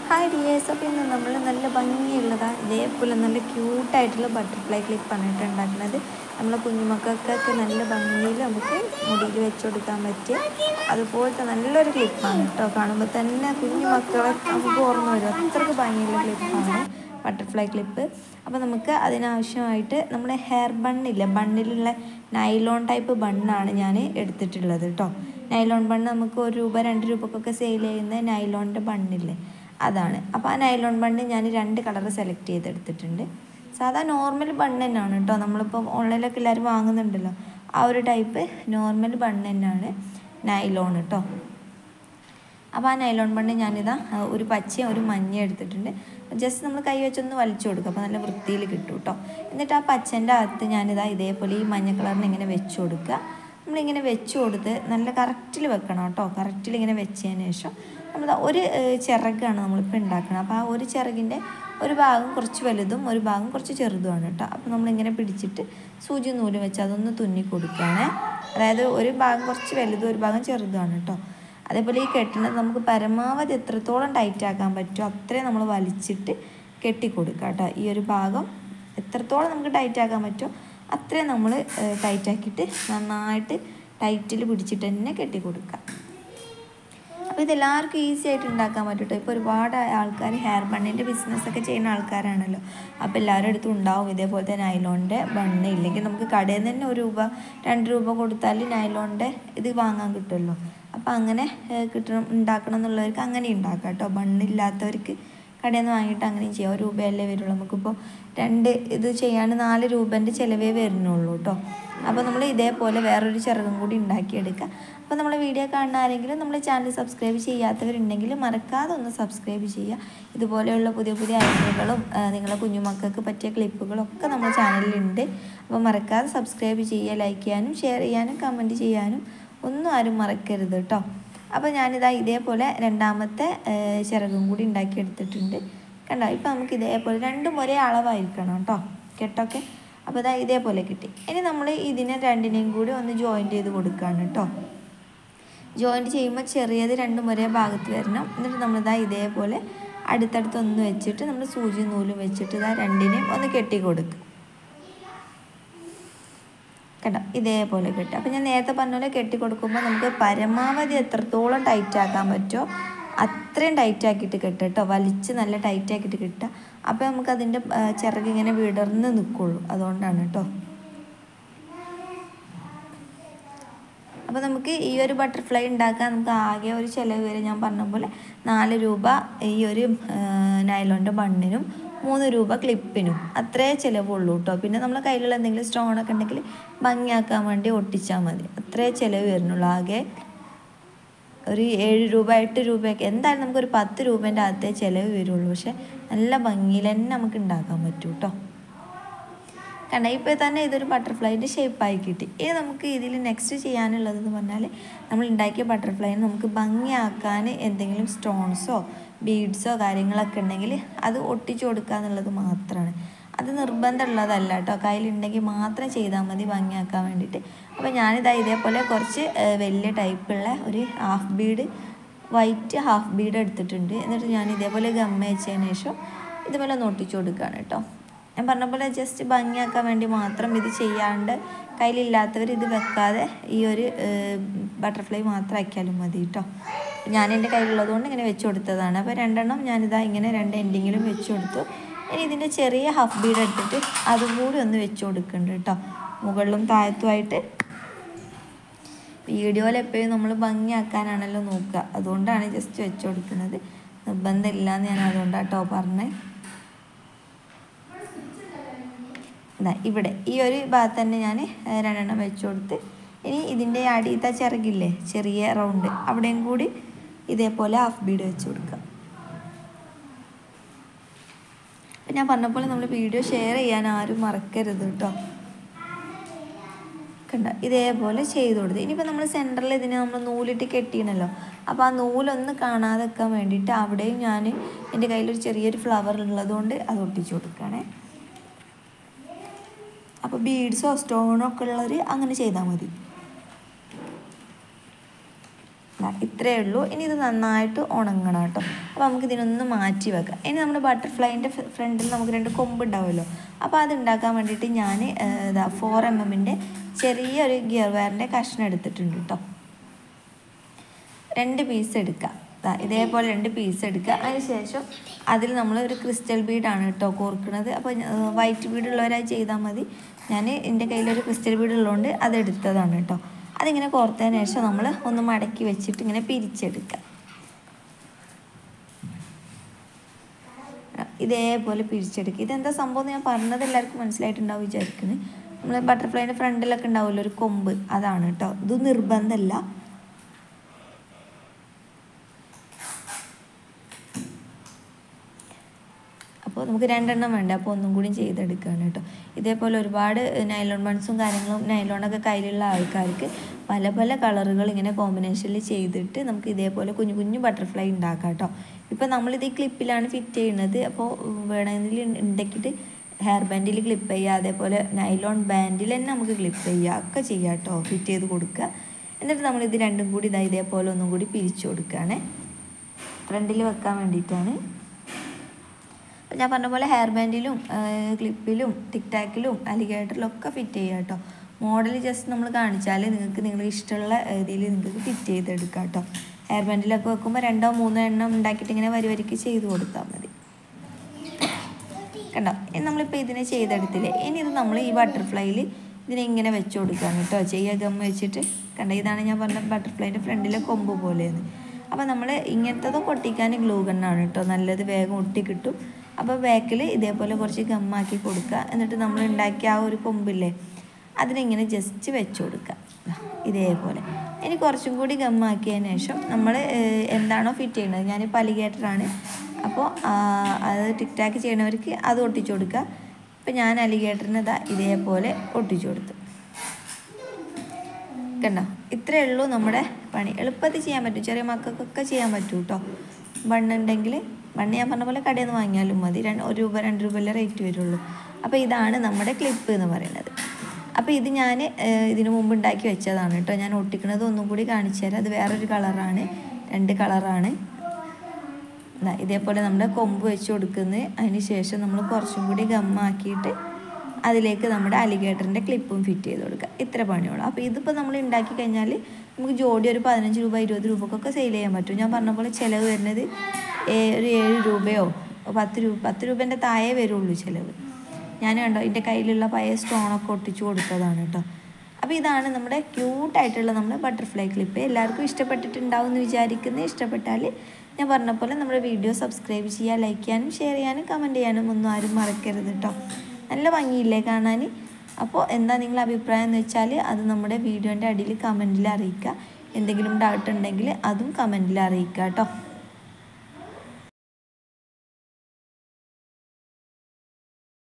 hi dears അപ്പോൾ ഇന്ന് നമ്മൾ നല്ല ഭംഗിയുള്ളതാ ഇതേപോലെ നല്ല ക്യൂട്ടായിട്ടുള്ള ബട്ടർഫ്ലൈ ക്ലിപ്പാണ് കേട്ടോ ഉണ്ടാക്കുന്നത് നമ്മളെ കുഞ്ഞുമക്കൾക്കൊക്കെ നല്ല ഭംഗിയിൽ നമുക്ക് മുടിയിൽ വെച്ച് കൊടുക്കാൻ പറ്റിയ അതുപോലത്തെ നല്ലൊരു ക്ലിപ്പാണ് കേട്ടോ കാണുമ്പോൾ തന്നെ കുഞ്ഞുമക്കളെ നമുക്ക് ഓർമ്മ വരും അത്രയ്ക്ക് ഭംഗിയുള്ള ക്ലിപ്പാണ് ബട്ടർഫ്ലൈ ക്ലിപ്പ് അപ്പോൾ നമുക്ക് അതിനാവശ്യമായിട്ട് നമ്മുടെ ഹെയർ ബണ്ണില്ല ബണ്ണിലുള്ള നൈലോൺ ടൈപ്പ് ബണ്ണാണ് ഞാൻ എടുത്തിട്ടുള്ളത് കേട്ടോ നൈലോൺ ബണ്ണ് നമുക്ക് ഒരു രൂപ രണ്ട് രൂപക്കൊക്കെ സെയിൽ ചെയ്യുന്ന നൈലോണിൻ്റെ ബണ്ണില്ലേ അതാണ് അപ്പോൾ ആ നൈലോൺ ബണ്ണ് ഞാൻ രണ്ട് കളർ സെലക്ട് ചെയ്തെടുത്തിട്ടുണ്ട് സാധാ നോർമൽ ബണ്ണ് തന്നെയാണ് കേട്ടോ നമ്മളിപ്പോൾ ഓൺലൈനിലൊക്കെ എല്ലാവരും വാങ്ങുന്നുണ്ടല്ലോ ആ ഒരു ടൈപ്പ് നോർമൽ ബണ്ണ് തന്നെയാണ് നൈലോൺ കേട്ടോ അപ്പോൾ ആ നൈലോൺ ബണ്ണ് ഞാനിതാ ആ, ഒരു പച്ചയും ഒരു മഞ്ഞയും എടുത്തിട്ടുണ്ട് ജസ്റ്റ് നമ്മൾ കൈ വെച്ചൊന്ന് വലിച്ചു കൊടുക്കുക അപ്പോൾ നല്ല വൃത്തിയിൽ കിട്ടും കേട്ടോ എന്നിട്ട് ആ പച്ചൻ്റെ അകത്ത് ഞാനിതാ ഇതേപോലെ ഈ മഞ്ഞ കളറിന് ഇങ്ങനെ വെച്ച് കൊടുക്കുക നമ്മളിങ്ങനെ വെച്ച് കൊടുത്ത് നല്ല കറക്റ്റിൽ വെക്കണം കേട്ടോ കറക്റ്റിൽ ഇങ്ങനെ വെച്ചതിന് ശേഷം നമ്മൾ ഒരു ഏഹ്, ചിറകാണ് നമ്മളിപ്പോൾ ഉണ്ടാക്കുന്നത് അപ്പോൾ ആ ഒരു ചിറകിൻ്റെ ഒരു ഭാഗം കുറച്ച് വലുതും ഒരു ഭാഗം കുറച്ച് ചെറുതുമാണ് കേട്ടോ അപ്പോൾ നമ്മളിങ്ങനെ പിടിച്ചിട്ട് സൂചി നൂല് വെച്ച് അതൊന്ന് തുന്നി കൊടുക്കുകയാണ് അതായത് ഒരു ഭാഗം കുറച്ച് വലുതും ഒരു ഭാഗം ചെറുതുമാണ് കേട്ടോ അതേപോലെ ഈ കെട്ടുന്നത് നമുക്ക് പരമാവധി എത്രത്തോളം ടൈറ്റ് ആക്കാൻ പറ്റുമോ അത്രയും നമ്മൾ വലിച്ചിട്ട് കെട്ടിക്കൊടുക്കുക കേട്ടോ ഈ ഒരു ഭാഗം എത്രത്തോളം നമുക്ക് ടൈറ്റ് ആക്കാൻ പറ്റുമോ അത്രയും നമ്മൾ ടൈറ്റ് ആക്കിയിട്ട് നന്നായിട്ട് ടൈറ്റിൽ പിടിച്ചിട്ട് തന്നെ കെട്ടിക്കൊടുക്കുക അപ്പോൾ ഇതെല്ലാവർക്കും ഈസി ആയിട്ട് ഉണ്ടാക്കാൻ പറ്റും കേട്ടോ ഇപ്പോൾ ഒരുപാട് ആൾക്കാർ ഹെയർ ബണ്ണിൻ്റെ ബിസിനസ്സൊക്കെ ചെയ്യുന്ന ആൾക്കാരാണല്ലോ അപ്പോൾ എല്ലാവരുടെ അടുത്തും ഉണ്ടാവും ഇതേപോലത്തെ നൈലോണിൻ്റെ ബണ്ണ് ഇല്ലെങ്കിൽ നമുക്ക് കടയിൽ നിന്ന് തന്നെ ഒരു രൂപ രണ്ട് രൂപ കൊടുത്താൽ നൈലോണിൻ്റെ ഇത് വാങ്ങാൻ കിട്ടുമല്ലോ അപ്പോൾ അങ്ങനെ ഏഹ്, കിട്ടണം ഉണ്ടാക്കണം എന്നുള്ളവർക്ക് അങ്ങനെ ഉണ്ടാക്കാം കേട്ടോ ബണ്ണില്ലാത്തവർക്ക് കടയിൽ നിന്ന് വാങ്ങിയിട്ട് അങ്ങനെയും ചെയ്യാം ഒരു രൂപയല്ലേ വരുള്ളൂ നമുക്കിപ്പോൾ രണ്ട് ഇത് ചെയ്യാൻ നാല് രൂപേൻ്റെ ചിലവേ വരുന്നുള്ളൂ കേട്ടോ അപ്പോൾ നമ്മൾ ഇതേപോലെ വേറൊരു ചിറകും കൂടി ഉണ്ടാക്കിയെടുക്കുക അപ്പോൾ നമ്മൾ വീഡിയോ കാണുന്ന ആരെങ്കിലും നമ്മൾ ചാനൽ സബ്സ്ക്രൈബ് ചെയ്യാത്തവരുണ്ടെങ്കിൽ മറക്കാതെ ഒന്ന് സബ്സ്ക്രൈബ് ചെയ്യുക ഇതുപോലെയുള്ള പുതിയ പുതിയ ഐഡിയകളും ആ, നിങ്ങളെ കുഞ്ഞുമക്കൾക്ക് പറ്റിയ ക്ലിപ്പുകളും ഒക്കെ നമ്മുടെ ചാനലിലുണ്ട് അപ്പോൾ മറക്കാതെ സബ്സ്ക്രൈബ് ചെയ്യുക ലൈക്ക് ചെയ്യാനും ഷെയർ ചെയ്യാനും കമൻറ്റ് ചെയ്യാനും ഒന്നും ആരും മറക്കരുത് കേട്ടോ അപ്പോൾ ഞാനിതാ ഇതേപോലെ രണ്ടാമത്തെ ആ, ചിറകും കൂടി ഉണ്ടാക്കിയെടുത്തിട്ടുണ്ട് കണ്ടോ ഇപ്പോൾ നമുക്ക് ഇതേപോലെ രണ്ടും ഒരേ അളവായിരിക്കണം കേട്ടോ കെട്ടൊക്കെ അപ്പോൾ ഇതാ ഇതേപോലെ കിട്ടി ഇനി നമ്മൾ ഇതിനെ രണ്ടിനെയും കൂടി ഒന്ന് ജോയിൻറ്റ് ചെയ്ത് കൊടുക്കുകയാണ് കേട്ടോ ജോയിൻറ്റ് ചെയ്യുമ്പോൾ ചെറിയത് രണ്ടും ഒരേ ഭാഗത്ത് വരണം എന്നിട്ട് നമ്മളിതാ ഇതേപോലെ അടുത്തടുത്ത് ഒന്ന് വെച്ചിട്ട് നമ്മൾ സൂചി നൂലും വെച്ചിട്ട് ഇതാ രണ്ടിനെയും ഒന്ന് കെട്ടി കൊടുക്കുക കേട്ടോ ഇതേപോലെ കെട്ടുക അപ്പോൾ ഞാൻ നേരത്തെ പറഞ്ഞ പോലെ കെട്ടി കൊടുക്കുമ്പോൾ നമുക്ക് പരമാവധി എത്രത്തോളം ടൈറ്റ് ആക്കാൻ പറ്റുമോ അത്രയും ടൈറ്റ് ആക്കിയിട്ട് കെട്ടുക കേട്ടോ വലിച്ച് നല്ല ടൈറ്റ് ആക്കിയിട്ട് കിട്ടുക അപ്പോൾ നമുക്ക് അതിൻ്റെ ചിറക് ഇങ്ങനെ വിടർന്ന് നിൽക്കുള്ളൂ അതുകൊണ്ടാണ് കേട്ടോ അപ്പോൾ നമുക്ക് ഈ ഒരു ബട്ടർഫ്ലൈ ഉണ്ടാക്കാൻ നമുക്ക് ആകെ ഒരു ചിലവ് വരെ ഞാൻ പറഞ്ഞ പോലെ നാല് രൂപ ഈ ഒരു നൈലോൻ്റെ ബണ്ണിനും മൂന്ന് രൂപ ക്ലിപ്പിനും അത്രേ ചിലവുള്ളൂ കേട്ടോ പിന്നെ നമ്മളെ കയ്യിലുള്ള എന്തെങ്കിലും സ്റ്റോണൊക്കെ ഉണ്ടെങ്കിൽ ഭംഗിയാക്കാൻ വേണ്ടി ഒട്ടിച്ചാൽ മതി അത്രേ ചിലവ് വരുന്നുള്ളൂ ആകെ ഒരു ഏഴ് രൂപ എട്ട് രൂപയൊക്കെ എന്തായാലും നമുക്കൊരു പത്ത് രൂപേൻ്റെ അകത്തേ ചിലവ് വരുള്ളൂ പക്ഷെ നല്ല ഭംഗിയിൽ തന്നെ നമുക്ക് ഉണ്ടാക്കാൻ പറ്റും കേട്ടോ കണ്ട ഇപ്പോൾ തന്നെ ഇതൊരു ബട്ടർഫ്ലൈൻ്റെ ഷേപ്പായി കിട്ടി ഇനി നമുക്ക് ഇതിൽ നെക്സ്റ്റ് ചെയ്യാനുള്ളതെന്ന് പറഞ്ഞാൽ നമ്മൾ ഉണ്ടാക്കിയ ബട്ടർഫ്ലൈനെ നമുക്ക് ഭംഗിയാക്കാൻ എന്തെങ്കിലും സ്റ്റോൺസോ ബീഡ്സോ കാര്യങ്ങളൊക്കെ ഉണ്ടെങ്കിൽ അത് ഒട്ടിച്ചു കൊടുക്കുക എന്നുള്ളത് മാത്രമാണ് അത് നിർബന്ധമുള്ളതല്ല കേട്ടോ കയ്യിലുണ്ടെങ്കിൽ മാത്രം ചെയ്താൽ മതി ഭംഗിയാക്കാൻ വേണ്ടിയിട്ട് അപ്പോൾ ഞാനിതാ ഇതേപോലെ കുറച്ച് ഏഹ്, വലിയ ടൈപ്പുള്ള ഒരു half bead white half bead എടുത്തിട്ടുണ്ട് എന്നിട്ട് ഞാൻ ഇതേപോലെ ഗമ്മ വെച്ചതിന് ശേഷം ഇതുപോലെ ഒന്ന് ഒട്ടിച്ചു കൊടുക്കുകയാണ് കേട്ടോ ഞാൻ പറഞ്ഞ പോലെ ജസ്റ്റ് ഭംഗിയാക്കാൻ വേണ്ടി മാത്രം ഇത് ചെയ്യാണ്ട് കയ്യിലില്ലാത്തവർ ഇത് വെക്കാതെ ഈ ഒരു ബട്ടർഫ്ലൈ മാത്രം ആക്കിയാലും മതി കേട്ടോ ഞാൻ എൻ്റെ കയ്യിലുള്ളത് കൊണ്ട് ഇങ്ങനെ വെച്ച് കൊടുത്തതാണ് അപ്പോൾ രണ്ടെണ്ണം ഞാനിതാ ഇങ്ങനെ രണ്ട് എൻഡിങ്ങിലും വെച്ച് കൊടുത്തു ഇനി ഇതിൻ്റെ ചെറിയ ഹാഫ് ബീഡ് എടുത്തിട്ട് അതും കൂടി ഒന്ന് വെച്ച് കൊടുക്കുന്നുണ്ട് കേട്ടോ മുകളിലും താഴത്തുമായിട്ട് വീഡിയോയിൽ എപ്പോഴും നമ്മൾ ഭംഗിയാക്കാനാണല്ലോ നോക്കുക അതുകൊണ്ടാണ് ജസ്റ്റ് വെച്ച് കൊടുക്കുന്നത് നിർബന്ധമില്ല എന്ന് ഞാൻ അതുകൊണ്ടാട്ടോ പറഞ്ഞത് ഇതാ ഇവിടെ ഈ ഒരു ഭാഗത്ത് തന്നെ ഞാൻ രണ്ടെണ്ണം വെച്ച് കൊടുത്ത് ഇനി ഇതിൻ്റെ അടിയത്തെ ചിറകില്ലേ ചെറിയ റൗണ്ട് അവിടെയും കൂടി ഇതേപോലെ ഹാഫ് ബീഡ് വെച്ച് കൊടുക്കുക അപ്പം ഞാൻ പറഞ്ഞ പോലെ നമ്മൾ വീഡിയോ ഷെയർ ചെയ്യാൻ ആരും മറക്കരുത് കേട്ടോ കണ്ട ഇതേപോലെ ചെയ്ത് കൊടുത്ത് ഇനിയിപ്പോൾ നമ്മൾ സെൻറ്ററിൽ ഇതിനെ നമ്മൾ നൂലിട്ട് കെട്ടിയണല്ലോ അപ്പോൾ ആ നൂലൊന്ന് കാണാതെ വെക്കാൻ വേണ്ടിയിട്ട് അവിടെയും ഞാൻ എൻ്റെ കയ്യിലൊരു ചെറിയൊരു ഫ്ലവർ ഉള്ളതുകൊണ്ട് അത് ഒട്ടിച്ചു കൊടുക്കുകയാണേ അപ്പോൾ ബീഡ്സോ സ്റ്റോണോ ഒക്കെ ഉള്ളവർ അങ്ങനെ ചെയ്താൽ മതി ദാ ദാ ഇത്രയേ ഉള്ളൂ ഇനി ഇത് നന്നായിട്ട് ഉണങ്ങണം കേട്ടോ അപ്പോൾ നമുക്ക് ഇതിനൊന്ന് മാറ്റി വെക്കാം ഇനി നമ്മുടെ ബട്ടർഫ്ലൈൻ്റെ ഫ്രണ്ടിൽ നമുക്ക് രണ്ട് കൊമ്പ് ഉണ്ടാവുമല്ലോ അപ്പോൾ അത് ഉണ്ടാക്കാൻ വേണ്ടിയിട്ട് ഞാൻ ഇതാ ഫോർ എം എമ്മിൻ്റെ ചെറിയൊരു ഗിയർ വയറിൻ്റെ കഷ്ണം എടുത്തിട്ടുണ്ട് കേട്ടോ രണ്ട് പീസ് എടുക്കുക ദാ ഇതേപോലെ രണ്ട് പീസ് എടുക്കുക അതിന് ശേഷം അതിൽ നമ്മൾ ഒരു ക്രിസ്റ്റൽ ബീഡാണ് കേട്ടോ കോർക്കുന്നത് അപ്പോൾ വൈറ്റ് ബീഡ് ഉള്ളവരായി ചെയ്താൽ മതി ഞാൻ എൻ്റെ കയ്യിലൊരു ക്രിസ്റ്റൽ ബീഡ് ഉള്ളതുകൊണ്ട് അത് എടുത്തതാണ് കേട്ടോ അതിങ്ങനെ കോർത്തതിന് ശേഷം നമ്മൾ ഒന്ന് മടക്കി വെച്ചിട്ട് ഇങ്ങനെ പിരിച്ചെടുക്കുക ഇതേപോലെ പിരിച്ചെടുക്കുക ഇതെന്താ സംഭവം എന്ന് ഞാൻ പറഞ്ഞത് എല്ലാവർക്കും മനസ്സിലായിട്ടുണ്ടാവും വിചാരിക്കുന്നത് നമ്മൾ ബട്ടർഫ്ലൈൻ്റെ ഫ്രണ്ടിലൊക്കെ ഉണ്ടാവുമല്ലോ ഒരു കൊമ്പ് അതാണ് കേട്ടോ ഇത് നിർബന്ധമല്ല അപ്പോൾ നമുക്ക് രണ്ടെണ്ണം വേണ്ട അപ്പോൾ ഒന്നും കൂടി ചെയ്തെടുക്കുകയാണ് കേട്ടോ ഇതേപോലെ ഒരുപാട് നൈലോൺ ബൺസും കാര്യങ്ങളും നൈലോണൊക്കെ കയ്യിലുള്ള ആൾക്കാർക്ക് പല പല കളറുകൾ ഇങ്ങനെ കോമ്പിനേഷനിൽ ചെയ്തിട്ട് നമുക്ക് ഇതേപോലെ കുഞ്ഞു കുഞ്ഞു ബട്ടർഫ്ലൈ ഉണ്ടാക്കാം കേട്ടോ ഇപ്പോൾ നമ്മളിത് ഈ ക്ലിപ്പിലാണ് ഫിറ്റ് ചെയ്യുന്നത് അപ്പോൾ വേണമെങ്കിൽ ഉണ്ടാക്കിയിട്ട് ഹെയർ ബാൻഡിൽ ക്ലിപ്പ് ചെയ്യുക അതേപോലെ നൈലോൺ ബാൻഡിൽ തന്നെ നമുക്ക് ക്ലിപ്പ് ചെയ്യുക ഒക്കെ ചെയ്യാം കേട്ടോ ഫിറ്റ് ചെയ്ത് കൊടുക്കുക എന്നിട്ട് നമ്മളിത് രണ്ടും കൂടി ഇതാ ഇതേപോലെ ഒന്നും കൂടി പിരിച്ചു കൊടുക്കുകയാണേ ഫ്രണ്ടിൽ വെക്കാൻ വേണ്ടിയിട്ടാണ് അപ്പോൾ ഞാൻ പറഞ്ഞ പോലെ ഹെയർ ബാൻഡിലും ക്ലിപ്പിലും ടിക് ടാക്കിലും അലിഗേറ്ററിലും ഒക്കെ ഫിറ്റ് ചെയ്യുക കേട്ടോ മോഡൽ ജസ്റ്റ് നമ്മൾ കാണിച്ചാൽ നിങ്ങൾക്ക് നിങ്ങൾക്ക് ഇഷ്ടമുള്ള രീതിയിൽ നിങ്ങൾക്ക് ഫിറ്റ് ചെയ്തെടുക്കാം കേട്ടോ ഹെയർ ബാൻഡിലൊക്കെ വെക്കുമ്പോൾ രണ്ടോ മൂന്നോ എണ്ണം ഉണ്ടാക്കിയിട്ട് ഇങ്ങനെ വരി വരിക്ക് ചെയ്ത് കൊടുത്താൽ മതി കണ്ടോ ഇനി നമ്മളിപ്പോൾ ഇതിനെ ചെയ്തെടുത്തില്ലേ ഇനി ഇത് നമ്മൾ ഈ ബട്ടർഫ്ലൈയിൽ ഇതിനെ ഇങ്ങനെ വെച്ച് കൊടുക്കാം കേട്ടോ ചെയ്യുക ഗം വെച്ചിട്ട് കണ്ടോ ഇതാണ് ഞാൻ പറഞ്ഞ ബട്ടർഫ്ലൈൻ്റെ ഫ്രണ്ടിലെ കൊമ്പ് പോലെയെന്ന് അപ്പോൾ നമ്മൾ ഇങ്ങനത്തതൊക്കെ ഒട്ടിക്കാൻ ഗ്ലൂ ഗണ്ണാണ് കേട്ടോ നല്ലത് വേഗം ഒട്ടി കിട്ടും അപ്പോൾ ബാക്കിൽ ഇതേപോലെ കുറച്ച് ഗമ്മാക്കി കൊടുക്കുക എന്നിട്ട് നമ്മൾ ഉണ്ടാക്കിയ ആ ഒരു കൊമ്പില്ലേ അതിനിങ്ങനെ ജസ്റ്റ് വെച്ച് കൊടുക്കുക ഇതേപോലെ ഇനി കുറച്ചും കൂടി ഗമ്മാക്കിയതിന് ശേഷം നമ്മൾ എന്താണോ ഫിറ്റ് ചെയ്യുന്നത് ഞാനിപ്പോൾ അലിഗേറ്ററാണ് അപ്പോൾ അത് ടിക് ടാക്ക് ചെയ്യണവർക്ക് അത് ഒട്ടിച്ചു കൊടുക്കുക ഇപ്പം ഞാൻ അലിഗേറ്ററിന് ഇതാ ഇതേപോലെ ഒട്ടിച്ചു കൊടുത്തു കണ്ടോ ഇത്രയേ ഉള്ളൂ നമ്മുടെ പണി എളുപ്പത്തിൽ ചെയ്യാൻ പറ്റും ചെറിയ മക്കൾക്കൊക്കെ ചെയ്യാൻ പറ്റും കേട്ടോ ബണ്ണുണ്ടെങ്കിൽ ബണ്ണ് ഞാൻ പറഞ്ഞ പോലെ കടയിൽ നിന്ന് വാങ്ങിയാലും മതി രണ്ട് ഒരു രൂപ രണ്ട് രൂപയല്ലേ റേറ്റ് വരുള്ളൂ അപ്പോൾ ഇതാണ് നമ്മുടെ ക്ലിപ്പ് എന്ന് പറയുന്നത് അപ്പോൾ ഇത് ഞാൻ ഇതിനു മുമ്പ് ഉണ്ടാക്കി വെച്ചതാണ് കേട്ടോ ഞാൻ ഒട്ടിക്കുന്നത് ഒന്നും കൂടി കാണിച്ചു തരാം അത് വേറൊരു കളറാണ് രണ്ട് കളറാണ് ഇതേപോലെ നമ്മുടെ കൊമ്പ് വെച്ച് കൊടുക്കുന്നത് അതിന് ശേഷം നമ്മൾ കുറച്ചും കൂടി ഗമ്മാക്കിയിട്ട് അതിലേക്ക് നമ്മുടെ അലിഗേറ്ററിൻ്റെ ക്ലിപ്പും ഫിറ്റ് ചെയ്ത് കൊടുക്കുക ഇത്ര പണിയുള്ളൂ അപ്പോൾ ഇതിപ്പോൾ നമ്മൾ ഉണ്ടാക്കി കഴിഞ്ഞാൽ നമുക്ക് ജോഡി ഒരു പതിനഞ്ച് രൂപ ഇരുപത് രൂപക്കൊക്കെ സെയിൽ ചെയ്യാൻ പറ്റും ഞാൻ പറഞ്ഞ പോലെ ചിലവ് വരുന്നത് ഒരു ഏഴ് രൂപയോ പത്ത് രൂപ പത്ത് രൂപേൻ്റെ താഴെ വരുള്ളൂ ചിലവ് ഞാൻ കണ്ടോ എൻ്റെ കയ്യിലുള്ള പഴയ സ്റ്റോണൊക്കെ ഒട്ടിച്ചു കൊടുത്തതാണ് കേട്ടോ അപ്പോൾ ഇതാണ് നമ്മുടെ ക്യൂട്ടായിട്ടുള്ള നമ്മുടെ ബട്ടർഫ്ലൈ ക്ലിപ്പ് എല്ലാവർക്കും ഇഷ്ടപ്പെട്ടിട്ടുണ്ടാവും എന്ന് വിചാരിക്കുന്നത് ഇഷ്ടപ്പെട്ടാൽ ഞാൻ പറഞ്ഞ പോലെ നമ്മുടെ വീഡിയോ സബ്സ്ക്രൈബ് ചെയ്യുക ലൈക്ക് ചെയ്യാനും ഷെയർ ചെയ്യാനും കമൻറ്റ് ചെയ്യാനും ഒന്നും ആരും മറക്കരുത് കേട്ടോ നല്ല ഭംഗിയില്ലേ കാണാൻ അപ്പോൾ എന്താ നിങ്ങളുടെ അഭിപ്രായം എന്ന് വെച്ചാൽ അത് നമ്മുടെ വീഡിയോൻ്റെ അടിയിൽ കമൻറ്റിൽ അറിയിക്കുക എന്തെങ്കിലും ഡൗട്ട് ഉണ്ടെങ്കിൽ അതും കമൻറ്റിൽ അറിയിക്കുക കേട്ടോ